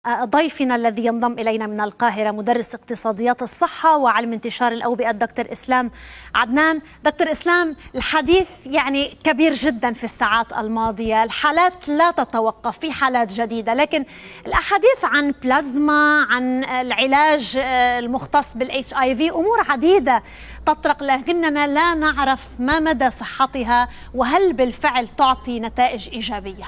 ضيفنا الذي ينضم الينا من القاهره مدرس اقتصاديات الصحه وعلم انتشار الاوبئه الدكتور اسلام عدنان، دكتور اسلام الحديث يعني كبير جدا في الساعات الماضيه، الحالات لا تتوقف في حالات جديده، لكن الاحاديث عن بلازما، عن العلاج المختص بالاتش اي في، امور عديده تطرق لكننا لا نعرف ما مدى صحتها وهل بالفعل تعطي نتائج ايجابيه.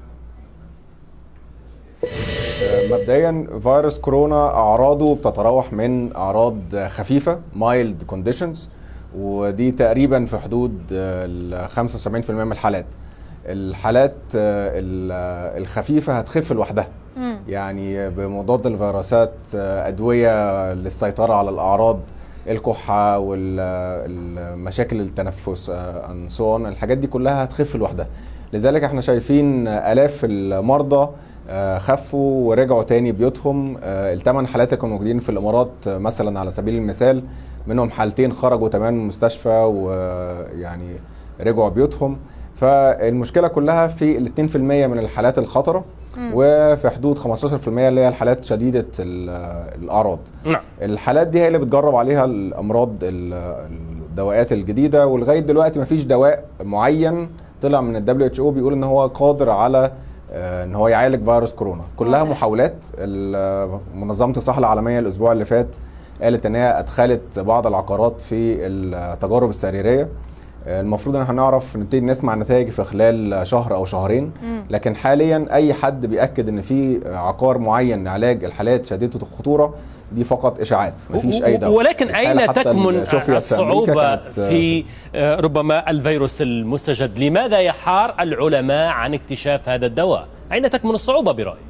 مبدئيا فيروس كورونا اعراضه بتتراوح من اعراض خفيفه مايلد كونديشنز ودي تقريبا في حدود ال 75% من الحالات الحالات الخفيفه هتخف لوحدها يعني بمضاد الفيروسات ادويه للسيطره على الاعراض الكحه والمشاكل التنفس ان الحاجات دي كلها هتخف لوحدها لذلك احنا شايفين الاف المرضى خفوا ورجعوا تاني بيوتهم الثمان حالات اللي كانوا موجودين في الامارات مثلا على سبيل المثال منهم حالتين خرجوا تمام من المستشفى ويعني رجعوا بيوتهم فالمشكله كلها في ال 2% من الحالات الخطره وفي حدود 15% اللي هي الحالات شديده الاعراض نعم. الحالات دي هي اللي بتجرب عليها الامراض الدواءات الجديده ولغايه دلوقتي مفيش دواء معين طلع من الدبليو اتش او بيقول ان هو قادر على ان هو يعالج فيروس كورونا كلها محاولات منظمه الصحه العالميه الاسبوع اللي فات قالت ان هي ادخلت بعض العقارات في التجارب السريريه المفروض ان احنا نعرف نبتدي نسمع نتائج في خلال شهر او شهرين لكن حاليا اي حد بياكد ان في عقار معين لعلاج الحالات شديده الخطوره دي فقط اشاعات مفيش اي دواء ولكن اين تكمن الصعوبه في ربما الفيروس المستجد لماذا يحار العلماء عن اكتشاف هذا الدواء اين تكمن الصعوبه برايك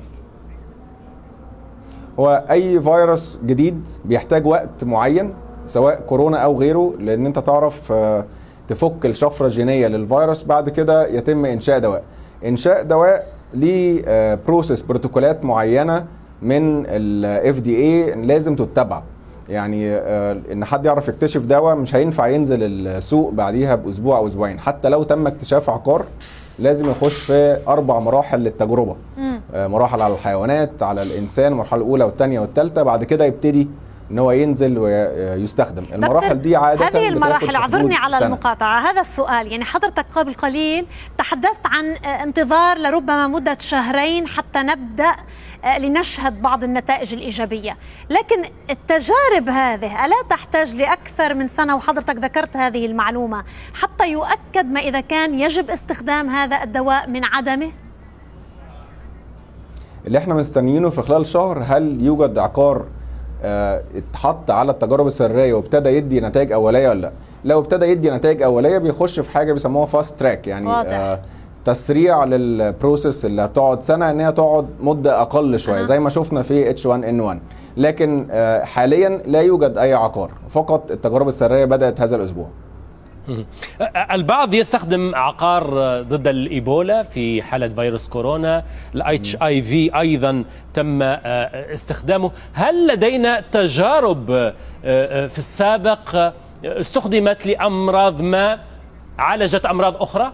هو اي فيروس جديد بيحتاج وقت معين سواء كورونا او غيره لان انت تعرف تفك الشفره الجينيه للفيروس بعد كده يتم انشاء دواء انشاء دواء ليه بروسيس بروتوكولات معينه من الاف دي اي لازم تتبع يعني ان حد يعرف يكتشف دواء مش هينفع ينزل السوق بعديها باسبوع او اسبوعين حتى لو تم اكتشاف عقار لازم يخش في اربع مراحل للتجربه مراحل على الحيوانات على الانسان المرحله الاولى والثانيه والثالثه بعد كده يبتدي ان هو ينزل ويستخدم المراحل دي عاده هذه المراحل اعذرني على سنة. المقاطعه هذا السؤال يعني حضرتك قبل قليل تحدثت عن انتظار لربما مده شهرين حتى نبدا لنشهد بعض النتائج الايجابيه لكن التجارب هذه الا تحتاج لاكثر من سنه وحضرتك ذكرت هذه المعلومه حتى يؤكد ما اذا كان يجب استخدام هذا الدواء من عدمه اللي احنا مستنيينه في خلال شهر هل يوجد عقار اه اتحط على التجارب السريه وابتدى يدي نتائج اوليه ولا لا لو ابتدى يدي نتائج اوليه بيخش في حاجه بيسموها فاست تراك يعني اه تسريع للبروسيس اللي هتقعد سنه ان هي تقعد مده اقل شويه زي ما شفنا في اتش 1 ان 1 لكن اه حاليا لا يوجد اي عقار فقط التجارب السريه بدات هذا الاسبوع البعض يستخدم عقار ضد الايبولا في حاله فيروس كورونا الاتش اي في ايضا تم استخدامه هل لدينا تجارب في السابق استخدمت لامراض ما عالجت امراض اخرى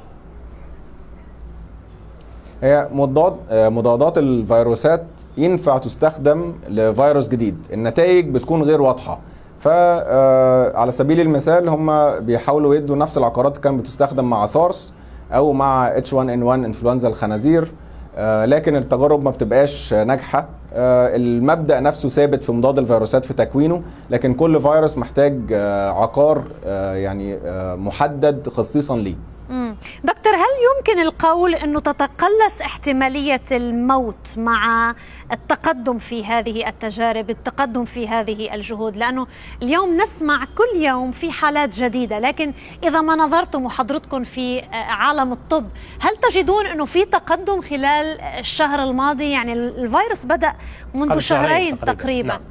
هي مضاد مضادات الفيروسات ينفع تستخدم لفيروس جديد النتائج بتكون غير واضحه فعلى سبيل المثال هم بيحاولوا يدوا نفس العقارات كانت بتستخدم مع سارس او مع اتش 1 ان 1 انفلونزا الخنازير لكن التجارب ما بتبقاش ناجحه المبدا نفسه ثابت في مضاد الفيروسات في تكوينه لكن كل فيروس محتاج عقار يعني محدد خصيصا ليه دكتور هل يمكن القول انه تتقلص احتماليه الموت مع التقدم في هذه التجارب، التقدم في هذه الجهود، لانه اليوم نسمع كل يوم في حالات جديده، لكن اذا ما نظرتم وحضرتكم في عالم الطب، هل تجدون انه في تقدم خلال الشهر الماضي؟ يعني الفيروس بدا منذ شهرين تقريبا, تقريبا. نعم.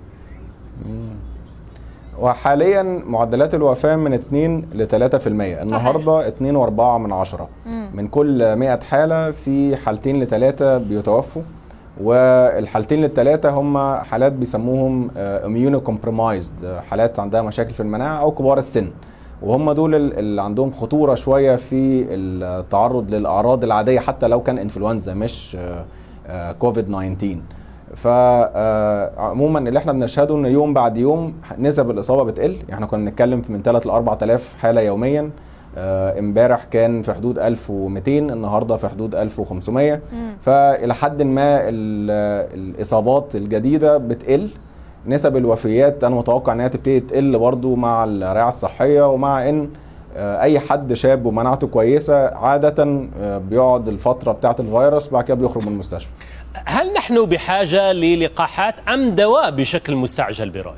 وحاليا معدلات الوفاة من 2 ل 3% النهاردة 2 و4 من عشرة من كل 100 حالة في حالتين لثلاثة بيتوفوا والحالتين للثلاثة هم حالات بيسموهم اميونو كومبرومايزد حالات عندها مشاكل في المناعة أو كبار السن وهم دول اللي عندهم خطورة شوية في التعرض للأعراض العادية حتى لو كان انفلونزا مش كوفيد 19 فعموما اللي احنا بنشهده ان يوم بعد يوم نسب الاصابه بتقل يعني احنا كنا بنتكلم من 3 ل 4000 حاله يوميا امبارح كان في حدود 1200 النهارده في حدود 1500 فالى حد ما الاصابات الجديده بتقل نسب الوفيات انا متوقع انها تبتدي تقل برضو مع الرعايه الصحيه ومع ان اي حد شاب ومناعته كويسه عاده بيقعد الفتره بتاعه الفيروس بعد كده بيخرج من المستشفى هل نحن بحاجه للقاحات ام دواء بشكل مستعجل برايك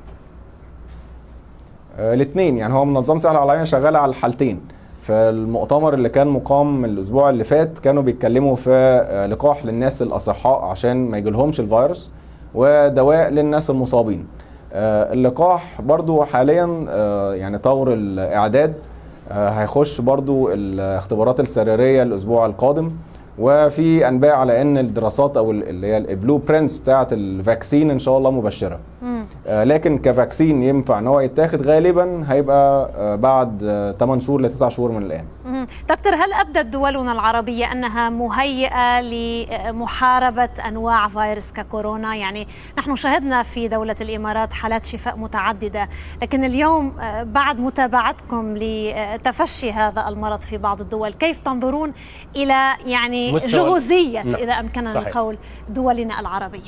الاثنين يعني هو منظمه الصحه العالميه شغاله على الحالتين في المؤتمر اللي كان مقام الاسبوع اللي فات كانوا بيتكلموا في لقاح للناس الاصحاء عشان ما يجيلهمش الفيروس ودواء للناس المصابين اللقاح برضو حاليا يعني طور الاعداد هيخش برضو الاختبارات السريريه الاسبوع القادم وفي انباء على ان الدراسات او اللي هي البلو برنتس بتاعه الفاكسين ان شاء الله مبشره آه لكن كفاكسين ينفع ان هو يتاخد غالبا هيبقى آه بعد آه 8 شهور ل 9 شهور من الان مم. دكتور هل ابدت دولنا العربيه انها مهيئه لمحاربه انواع فيروس ككورونا يعني نحن شهدنا في دوله الامارات حالات شفاء متعدده لكن اليوم بعد متابعتكم لتفشي هذا المرض في بعض الدول كيف تنظرون الى يعني جهوزيه نعم. اذا امكننا صحيح. القول دولنا العربيه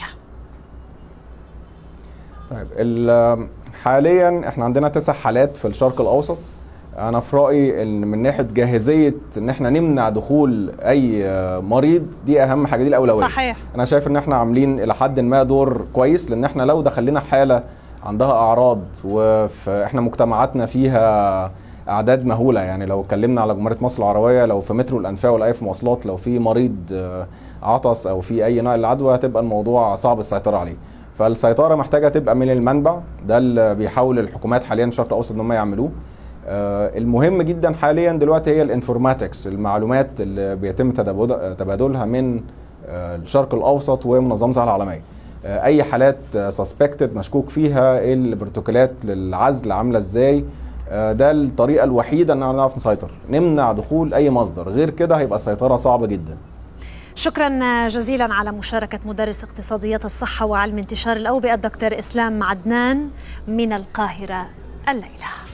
طيب حاليا احنا عندنا تسع حالات في الشرق الاوسط انا في رايي ان من ناحيه جاهزيه ان احنا نمنع دخول اي مريض دي اهم حاجه دي الاولويه صحيح انا شايف ان احنا عاملين الى حد ما دور كويس لان احنا لو دخلنا حاله عندها اعراض واحنا مجتمعاتنا فيها اعداد مهوله يعني لو اتكلمنا على جمهوريه مصر العربيه لو في مترو الانفاق ولا اي في مواصلات لو في مريض عطس او في اي نوع العدوى هتبقى الموضوع صعب السيطره عليه فالسيطره محتاجه تبقى من المنبع ده اللي بيحاول الحكومات حاليا في الشرق الاوسط ان هم يعملوه المهم جدا حاليا دلوقتي هي الانفورماتكس المعلومات اللي بيتم تبادلها من الشرق الاوسط ومنظمه الصحه العالميه اي حالات سسبكتد مشكوك فيها ايه البروتوكولات للعزل عامله ازاي ده الطريقه الوحيده ان نعرف نسيطر نمنع دخول اي مصدر غير كده هيبقى السيطره صعبه جدا شكرا جزيلا على مشاركة مدرس اقتصاديات الصحة وعلم انتشار الأوبئة الدكتور إسلام عدنان من القاهرة الليلة